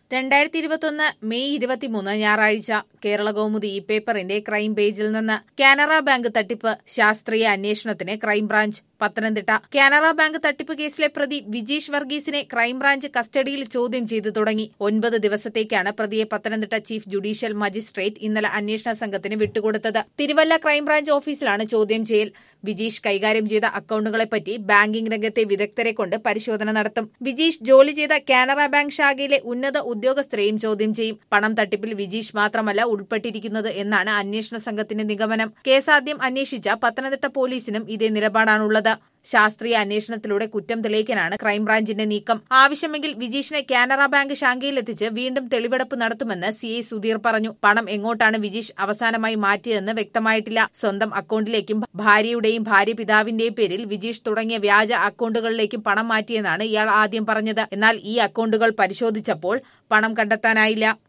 രണ്ടായിരത്തി ഇരുപത്തൊന്ന് മെയ് ഇരുപത്തിമൂന്ന് ഞായറാഴ്ച കേരള കൗമുദി ഈ പേപ്പറിന്റെ ക്രൈം പേജിൽ നിന്ന് കാനറ ബാങ്ക് തട്ടിപ്പ് ശാസ്ത്രീയ അന്വേഷണത്തിന് ക്രൈംബ്രാഞ്ച് പത്തനംതിട്ട കാനറ ബാങ്ക് തട്ടിപ്പ് കേസിലെ പ്രതി വിജീഷ് വർഗീസിനെ ക്രൈംബ്രാഞ്ച് കസ്റ്റഡിയിൽ ചോദ്യം ചെയ്തു തുടങ്ങി ഒൻപത് ദിവസത്തേക്കാണ് പ്രതിയെ പത്തനംതിട്ട ചീഫ് ജുഡീഷ്യൽ മജിസ്ട്രേറ്റ് ഇന്നലെ അന്വേഷണ സംഘത്തിന് വിട്ടുകൊടുത്തത് തിരുവല്ല ക്രൈംബ്രാഞ്ച് ഓഫീസിലാണ് ചോദ്യം ചെയ്യൽ വിജീഷ് കൈകാര്യം ചെയ്ത അക്കൌണ്ടുകളെപ്പറ്റി ബാങ്കിംഗ് രംഗത്തെ വിദഗ്ധരെ കൊണ്ട് പരിശോധന നടത്തും വിജീഷ് ജോലി ചെയ്ത കാനറ ബാങ്ക് ശാഖയിലെ ഉന്നത ഉദ്യോഗസ്ഥരെയും ചോദ്യം ചെയ്യും പണം തട്ടിപ്പിൽ വിജീഷ് മാത്രമല്ല ഉൾപ്പെട്ടിരിക്കുന്നത് എന്നാണ് അന്വേഷണ സംഘത്തിന്റെ നിഗമനം കേസാദ്യം അന്വേഷിച്ച പത്തനംതിട്ട പോലീസിനും ഇതേ നിലപാടാണുള്ളത് ശാസ്ത്രീയ അന്വേഷണത്തിലൂടെ കുറ്റം തെളിയിക്കാനാണ് ക്രൈംബ്രാഞ്ചിന്റെ നീക്കം ആവശ്യമെങ്കിൽ വിജീഷിനെ കാനറ ബാങ്ക് ശാഖയിലെത്തിച്ച് വീണ്ടും തെളിവെടുപ്പ് നടത്തുമെന്ന് സി ഐ സുധീർ പറഞ്ഞു പണം എങ്ങോട്ടാണ് വിജീഷ് അവസാനമായി മാറ്റിയതെന്ന് വ്യക്തമായിട്ടില്ല സ്വന്തം അക്കൌണ്ടിലേക്കും ഭാര്യയുടെയും ഭാര്യ പിതാവിന്റെയും പേരിൽ വിജീഷ് തുടങ്ങിയ വ്യാജ അക്കൌണ്ടുകളിലേക്കും പണം മാറ്റിയെന്നാണ് ഇയാൾ ആദ്യം പറഞ്ഞത് എന്നാൽ ഈ അക്കൌണ്ടുകൾ പരിശോധിച്ചപ്പോൾ പണം കണ്ടെത്താനായില്ല